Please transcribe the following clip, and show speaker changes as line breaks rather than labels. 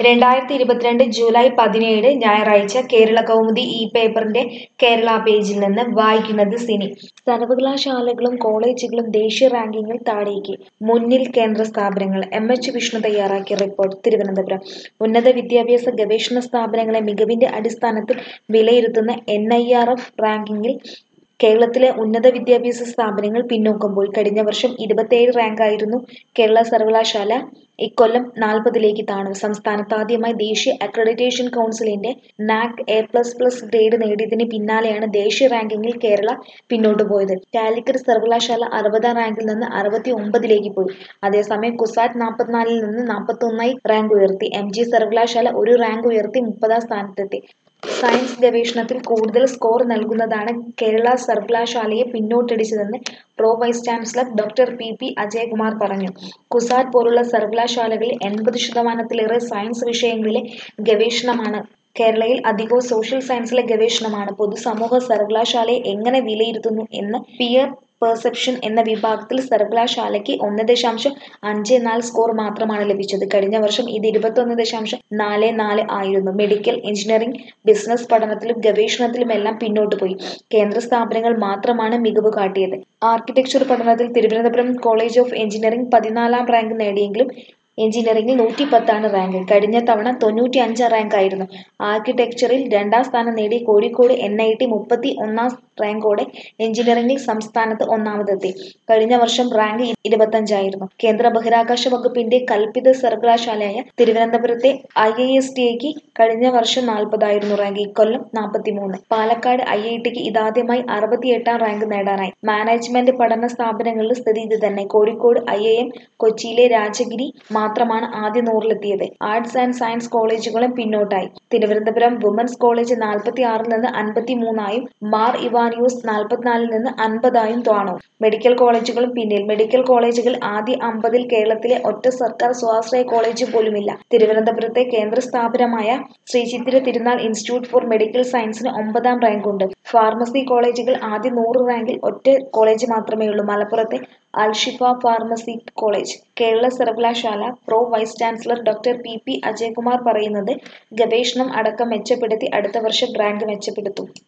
രണ്ടായിരത്തി ഇരുപത്തിരണ്ട് ജൂലൈ പതിനേഴ് ഞായറാഴ്ച കേരള കൗമുദി ഈ പേപ്പറിന്റെ കേരള പേജിൽ നിന്ന് വായിക്കുന്നത് സിനി സർവകലാശാലകളും കോളേജുകളും ദേശീയ റാങ്കിങ്ങിൽ താഴേക്ക് മുന്നിൽ കേന്ദ്ര സ്ഥാപനങ്ങൾ എം എച്ച് വിഷ്ണു തയ്യാറാക്കിയ റിപ്പോർട്ട് തിരുവനന്തപുരം ഉന്നത വിദ്യാഭ്യാസ ഗവേഷണ സ്ഥാപനങ്ങളെ മികവിന്റെ അടിസ്ഥാനത്തിൽ വിലയിരുത്തുന്ന എൻ ഐ ആർ എഫ് റാങ്കിങ്ങിൽ കേരളത്തിലെ ഉന്നത വിദ്യാഭ്യാസ സ്ഥാപനങ്ങൾ പിന്നോക്കം പോയി കഴിഞ്ഞ വർഷം ഇരുപത്തിയേഴ് റാങ്കായിരുന്നു കേരള സർവകലാശാല ഇക്കൊല്ലം നാൽപ്പതിലേക്ക് താണു സംസ്ഥാനത്ത് ആദ്യമായി ദേശീയ അക്രഡിറ്റേഷൻ കൗൺസിലിന്റെ NAAC A plus plus grade നേടിയതിന് പിന്നാലെയാണ് ദേശീയ റാങ്കിങ്ങിൽ കേരള പിന്നോട്ടു പോയത് കാലിക്കറ്റ് സർവകലാശാല അറുപതാം റാങ്കിൽ നിന്ന് അറുപത്തി ഒമ്പതിലേക്ക് പോയി അതേസമയം കുസാറ്റ് നാൽപ്പത്തിനാലിൽ നിന്ന് നാൽപ്പത്തി ഒന്നായി റാങ്ക് ഉയർത്തി എം ജി സർവകലാശാല ഒരു റാങ്ക് ഉയർത്തി മുപ്പതാം സ്ഥാനത്തെത്തി സയൻസ് ഗവേഷണത്തിൽ കൂടുതൽ സ്കോർ നൽകുന്നതാണ് കേരള സർവകലാശാലയെ പിന്നോട്ടടിച്ചതെന്ന് pro vice chancellor doctor P P Ajayakumar പറഞ്ഞു കുസാറ്റ് പോലുള്ള സർവകലാശാലകളിൽ എൺപത് ശതമാനത്തിലേറെ സയൻസ് വിഷയങ്ങളിലെ ഗവേഷണമാണ് കേരളയിൽ അധികവും സോഷ്യൽ സയൻസിലെ ഗവേഷണമാണ് പൊതുസമൂഹ സർവകലാശാലയെ എങ്ങനെ വിലയിരുത്തുന്നു എന്ന് പിയർ പെർസെപ്ഷൻ എന്ന വിഭാഗത്തിൽ സർവകലാശാലയ്ക്ക് ഒന്ന് ദശാംശം അഞ്ച് നാല് സ്കോർ മാത്രമാണ് ലഭിച്ചത് കഴിഞ്ഞ വർഷം ഇത് ഇരുപത്തൊന്ന് ദശാംശം നാല് നാല് ആയിരുന്നു മെഡിക്കൽ എഞ്ചിനീയറിംഗ് ബിസിനസ് പഠനത്തിലും ഗവേഷണത്തിലുമെല്ലാം പിന്നോട്ട് പോയി കേന്ദ്ര സ്ഥാപനങ്ങൾ മാത്രമാണ് മികവ് കാട്ടിയത് ആർക്കിടെക്ചർ പഠനത്തിൽ തിരുവനന്തപുരം കോളേജ് ഓഫ് എഞ്ചിനീയറിംഗ് പതിനാലാം റാങ്ക് നേടിയെങ്കിലും എഞ്ചിനീയറിംഗിൽ നൂറ്റി പത്താണ് റാങ്ക് കഴിഞ്ഞ തവണ തൊണ്ണൂറ്റി അഞ്ചാം റാങ്ക് ആയിരുന്നു ആർക്കിടെക്ചറിൽ രണ്ടാം സ്ഥാനം നേടി കോഴിക്കോട് എൻ ഐ ടി മുപ്പത്തി ഒന്നാം റാങ്കോടെ എഞ്ചിനീയറിംഗിൽ സംസ്ഥാനത്ത് ഒന്നാമതെത്തി കഴിഞ്ഞ വർഷം റാങ്ക് ഇരുപത്തഞ്ചായിരുന്നു കേന്ദ്ര ബഹിരാകാശ വകുപ്പിന്റെ കൽപ്പിത സർവകലാശാലയായ തിരുവനന്തപുരത്തെ ഐ ഐ എസ് ടിക്ക് കഴിഞ്ഞ വർഷം നാൽപ്പതായിരുന്നു റാങ്ക് ഇക്കൊല്ലം നാൽപ്പത്തിമൂന്ന് പാലക്കാട് ഐ ഐ ടിക്ക് ഇതാദ്യമായി അറുപത്തിയെട്ടാം റാങ്ക് നേടാനായി മാനേജ്മെന്റ് പഠന സ്ഥാപനങ്ങളുടെ സ്ഥിതി ഇത് തന്നെ കോഴിക്കോട് ഐ ഐ എം കൊച്ചിയിലെ രാജഗിരി മാത്രമാണ് ആദ്യ നൂറിലെത്തിയത് ആർട്സ് ആൻഡ് സയൻസ് കോളേജുകളും പിന്നോട്ടായി തിരുവനന്തപുരം വുമൻസ് കോളേജ് നാൽപ്പത്തി ആറിൽ നിന്ന് അൻപത്തി മൂന്നായും മാർ ഇവാനിയൂസ് നാൽപ്പത്തിനാലിൽ നിന്ന് അൻപതായും താണു മെഡിക്കൽ കോളേജുകളും പിന്നിൽ മെഡിക്കൽ കോളേജുകൾ ആദ്യ അമ്പതിൽ കേരളത്തിലെ ഒറ്റ സർക്കാർ സ്വാശ്രയ കോളേജ് പോലുമില്ല തിരുവനന്തപുരത്തെ കേന്ദ്ര സ്ഥാപനമായ ശ്രീ ചിത്തിര തിരുനാൾ ഇൻസ്റ്റിറ്റ്യൂട്ട് ഫോർ മെഡിക്കൽ സയൻസിന് ഒമ്പതാം റാങ്കുണ്ട് ഫാർമസി കോളേജുകൾ ആദ്യ നൂറ് റാങ്കിൽ ഒറ്റ കോളേജ് മാത്രമേ ഉള്ളൂ മലപ്പുറത്തെ അൽഷിഫ ഫാർമസി കോളേജ് കേരള സർവകലാശാല pro vice chancellor doctor P P Ajayakumar പറയുന്നത് ഗവേഷണം അടക്കം മെച്ചപ്പെടുത്തി അടുത്ത വർഷം റാങ്ക് മെച്ചപ്പെടുത്തും